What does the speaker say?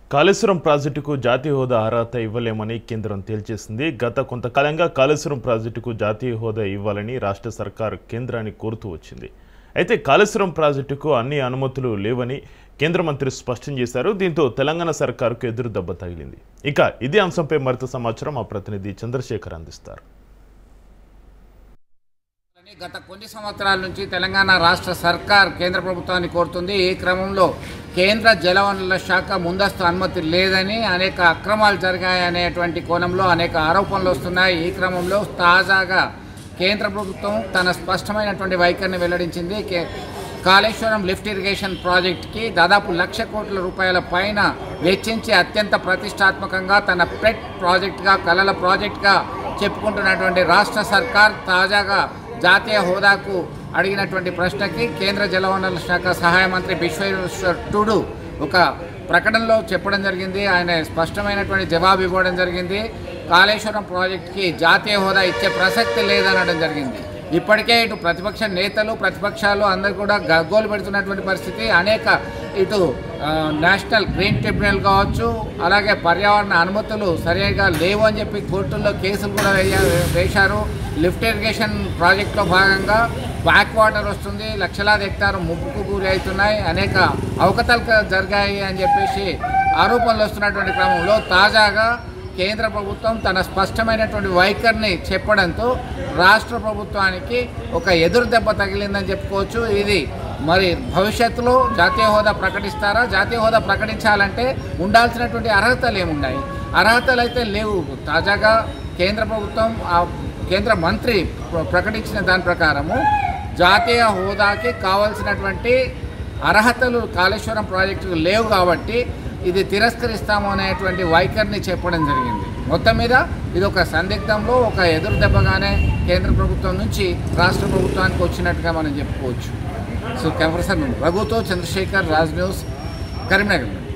కాళేశ్వరం ప్రాజెక్టుకు జాతీయ హోదా అర్హత ఇవ్వలేమని కేంద్రం తేల్చేసింది గత కొంతకాలంగా కాళేశ్వరం ప్రాజెక్టుకు జాతీయ హోదా ఇవ్వాలని రాష్ట్ర సర్కార్ కేంద్రాన్ని కోరుతూ వచ్చింది అయితే కాళేశ్వరం ప్రాజెక్టుకు అన్ని అనుమతులు లేవని కేంద్ర మంత్రి స్పష్టం చేశారు దీంతో తెలంగాణ సర్కారుకు ఎదురు దెబ్బ తగిలింది ఇక ఇదే అంశంపై మరింత సమాచారం మా ప్రతినిధి చంద్రశేఖర్ అందిస్తారు అని గత కొన్ని సంవత్సరాల నుంచి తెలంగాణ రాష్ట్ర సర్కార్ కేంద్ర ప్రభుత్వాన్ని కోరుతుంది ఈ క్రమంలో కేంద్ర జలవనరుల శాఖ ముందస్తు అనుమతి లేదని అనేక అక్రమాలు జరిగాయనేటువంటి కోణంలో అనేక ఆరోపణలు వస్తున్నాయి ఈ క్రమంలో తాజాగా కేంద్ర ప్రభుత్వం తన స్పష్టమైనటువంటి వైఖరిని వెల్లడించింది కే- కాళేశ్వరం లిఫ్ట్ ఇరిగేషన్ ప్రాజెక్ట్కి దాదాపు లక్ష కోట్ల రూపాయల పైన వెచ్చించి అత్యంత ప్రతిష్టాత్మకంగా తన పెట్ ప్రాజెక్ట్గా కలల ప్రాజెక్ట్గా చెప్పుకుంటున్నటువంటి రాష్ట్ర సర్కార్ తాజాగా జాతీయ హోదాకు అడిగినటువంటి ప్రశ్నకి కేంద్ర జలవనరుల శాఖ సహాయ మంత్రి విశ్వేశ్వర్ టుడు ఒక ప్రకటనలో చెప్పడం జరిగింది ఆయన స్పష్టమైనటువంటి జవాబు ఇవ్వడం జరిగింది కాళేశ్వరం ప్రాజెక్ట్కి జాతీయ హోదా ఇచ్చే ప్రసక్తి లేదనడం జరిగింది ఇప్పటికే ఇటు ప్రతిపక్ష నేతలు ప్రతిపక్షాలు అందరూ కూడా గగ్గోలు పెడుతున్నటువంటి పరిస్థితి అనేక ఇటు ఆ, నేషనల్ గ్రీన్ ట్రిబ్యునల్ కావచ్చు అలాగే పర్యావరణ అనుమతులు సరిగా లేవు అని చెప్పి కోర్టుల్లో కేసులు కూడా వేయ వేశారు లిఫ్ట్ ఇరిగేషన్ ప్రాజెక్టులో భాగంగా బ్యాక్ వాటర్ వస్తుంది లక్షలాది హెక్టారు ముప్పుకు గురి అవుతున్నాయి అనేక అవకతవకలు జరిగాయి అని చెప్పేసి ఆరోపణలు వస్తున్నటువంటి క్రమంలో తాజాగా కేంద్ర ప్రభుత్వం తన స్పష్టమైనటువంటి వైఖరిని చెప్పడంతో రాష్ట్ర ప్రభుత్వానికి ఒక ఎదురు దెబ్బ తగిలిందని చెప్పుకోవచ్చు ఇది మరి భవిష్యత్తులో జాతీయ హోదా ప్రకటిస్తారా జాతీయ హోదా ప్రకటించాలంటే ఉండాల్సినటువంటి అర్హతలు ఏమున్నాయి అర్హతలు అయితే లేవు తాజాగా కేంద్ర ప్రభుత్వం ఆ కేంద్ర మంత్రి ప్ర- ప్రకటించిన దాని ప్రకారము జాతీయ హోదాకి కావాల్సినటువంటి అర్హతలు కాళేశ్వరం ప్రాజెక్టుకు లేవు కాబట్టి ఇది తిరస్కరిస్తాము అనేటువంటి వైఖరిని చెప్పడం జరిగింది మొత్తం మీద ఇది ఒక సందిగ్ధంలో ఒక ఎదురు దెబ్బగానే కేంద్ర ప్రభుత్వం నుంచి రాష్ట్ర ప్రభుత్వానికి వచ్చినట్టుగా మనం చెప్పుకోవచ్చు సో కెమెరా రఘుతో చంద్రశేఖర్ రాజ్ న్యూస్ కరీంనగర్